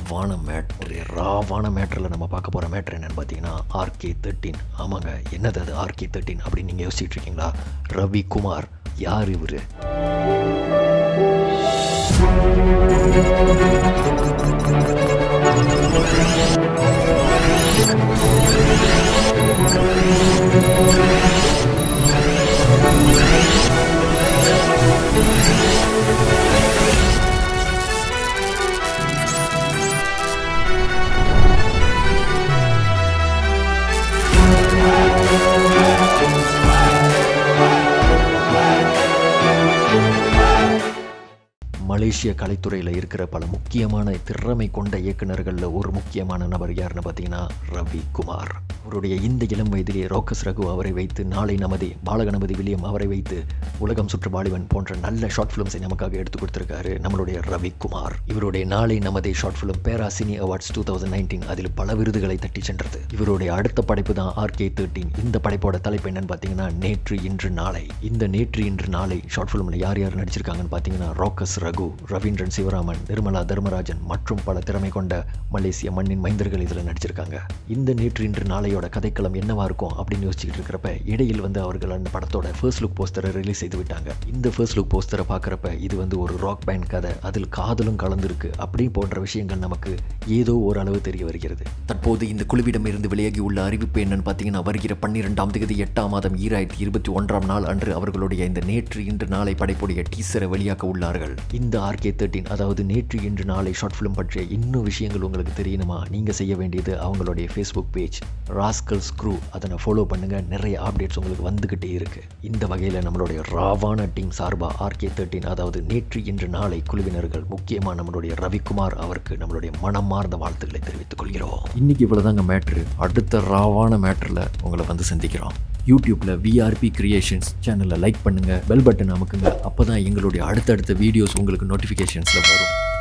ராவான matter ராவான மேட்ரில் நம்ம பார்க்க போகிற மேட்ரு என்னன்னு பார்த்தீங்கன்னா ஆர்கே தேர்ட்டின் ஆமாங்க என்னது அது ஆர்கே தேர்ட்டின் அப்படின்னு நீங்கள் யோசிச்சுட்டு இருக்கீங்களா ரவி குமார் யார் இவர் மலேசிய கலைத்துறையில் இருக்கிற பல முக்கியமான திறமை கொண்ட இயக்குனர்களில் ஒரு முக்கியமான நபர் யாருன்னு பார்த்தீங்கன்னா ரவி குமார் அவருடைய இந்த இளம் வயதிலே ரோக்கஸ் ரகு அவரை வைத்து நாளை நமதே பாலகணபதி வில்லியம் அவரை வைத்து உலகம் சுற்று வாலிபன் போன்ற நல்ல ஷார்ட் ஃபிலிம்ஸை நமக்காக எடுத்து கொடுத்திருக்காரு நம்மளுடைய ரவி குமார் இவருடைய நாளை நமதே ஷார்ட் ஃபிலிம் பேரா cine awards two thousand nineteen அதில் பல விருதுகளை தட்டி சென்றது இவருடைய அடுத்த படைப்பு தான் ஆர்கே தேர்ட்டீன் இந்த படைப்போட தலைப்பு என்னன்னு பார்த்தீங்கன்னா நேற்று இன்று நாளை இந்த நேற்று இன்று நாளை ஷார்ட் ஃபிலிமில் யார் யார் நடிச்சிருக்காங்கன்னு பார்த்தீங்கன்னா ரோக்கஸ் ரகு ரவீந்திரன் சிவராமன் நிர்மலா தர்மராஜன் மற்றும் பல திறமை கொண்ட மலேசிய மண்ணின் மைந்தர்கள் இதில் நடிச்சிருக்காங்க இந்த நேற்று இன்று நாளையோட கதைக்களம் என்னவா இருக்கும் அப்படின்னு யோசிச்சுட்டு இருக்கிறப்ப இடையில் வந்து அவர்கள் அந்த படத்தோட ஃபர்ஸ்ட் லுக் போஸ்டரை ரிலீஸ் செய்து விட்டாங்க இந்த ஃபர்ஸ்ட் லுக் போஸ்டரை பார்க்குறப்ப இது வந்து ஒரு ராக் பேண்ட் கதை அதில் காதலும் கலந்துருக்கு அப்படி போன்ற விஷயங்கள் நமக்கு ஏதோ ஓரளவு தெரிய வருகிறது தற்போது இந்த குழுவிடம் இருந்து விலகி உள்ள அறிவிப்பு என்னன்னு பார்த்தீங்கன்னா வருகிற பன்னிரெண்டாம் தேதி எட்டாம் மாதம் ஈராயிரத்தி இருபத்தி ஒன்றாம் நாள் அன்று அவர்களுடைய இந்த நேற்று இன்று நாளை படைப்புடைய டீசரை வெளியாக்க உள்ளார்கள் இந்த ஆர்கே தேர்ட்டின் அதாவது நேற்று இன்று நாளை ஷார்ட் ஃபிலிம் பற்றிய இன்னும் விஷயங்கள் உங்களுக்கு தெரியணுமா நீங்கள் செய்ய வேண்டியது அவங்களுடைய ஃபேஸ்புக் பேஜ் ராஸ்கல் ஸ்க்ரூ அதனை ஃபாலோ பண்ணுங்க நிறைய அப்டேட்ஸ் உங்களுக்கு வந்துக்கிட்டே இருக்கு இந்த வகையில் நம்மளுடைய ராவான டீம் சார்பாக ஆர்கே தேர்ட்டின் அதாவது நேற்று இன்று நாளை குழுவினர்கள் முக்கியமாக நம்மளுடைய ரவிக்குமார் அவருக்கு நம்மளுடைய மனமார்ந்த வாழ்த்துக்களை தெரிவித்துக் கொள்கிறோம் இன்னைக்கு இவ்வளோதாங்க மேட்ரு அடுத்த ராவான மேட்ரில் உங்களை வந்து சந்திக்கிறோம் யூடியூப்பில் விஆர்பி கிரியேஷன்ஸ் சேனலை லைக் பண்ணுங்கள் பெல் பட்டன் அமுக்குங்க அப்போ தான் எங்களுடைய அடுத்தடுத்த வீடியோஸ் உங்களுக்கு நோட்டிஃபிகேஷன்ஸில் வரும்